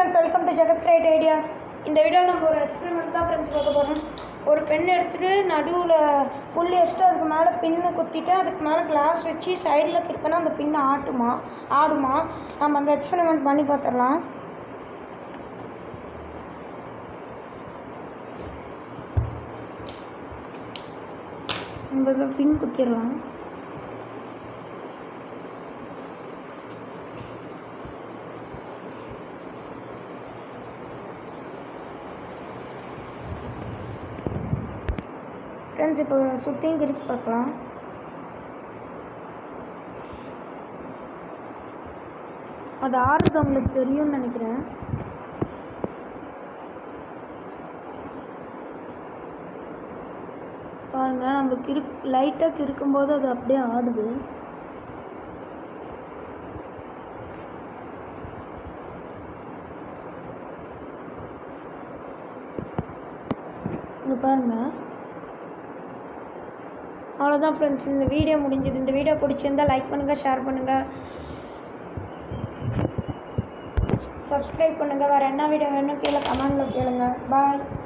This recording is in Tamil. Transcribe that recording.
friends welcome to Jegath create ideas இந்த வீடியோவில் நம்ம ஒரு எக்ஸ்பெரிமெண்ட் தான் ஃப்ரெண்ட்ஸ் பார்க்க போகிறோம் ஒரு பென் எடுத்துகிட்டு நடுவில் புள்ளி வச்சுட்டு அதுக்கு மேலே பின்னு குத்திட்டு அதுக்கு மேலே கிளாஸ் வச்சு சைடில் கிறுக்கினா அந்த பின்னு ஆட்டுமா ஆடுமா நம்ம அந்த எக்ஸ்பெரிமெண்ட் பண்ணி பார்த்துடலாம் நம்ம இதில் பின் குத்திடலாம் ஃப்ரெண்ட்ஸ் இப்போ சுற்றியும் கிறுக்கி பார்க்கலாம் அது ஆறுது உங்களுக்கு தெரியும்னு நினைக்கிறேன் பாருங்க நம்ம கிறு லைட்டாக கிறுக்கும்போது அது அப்படியே ஆடுது இங்க பாருங்க அவ்வளோதான் ஃப்ரெண்ட்ஸ் இந்த வீடியோ முடிஞ்சது இந்த வீடியோ பிடிச்சிருந்தா லைக் பண்ணுங்கள் ஷேர் பண்ணுங்கள் சப்ஸ்கிரைப் பண்ணுங்கள் வேறு என்ன வீடியோ வேணும் கீழே கமெண்டில் கேளுங்க பாய்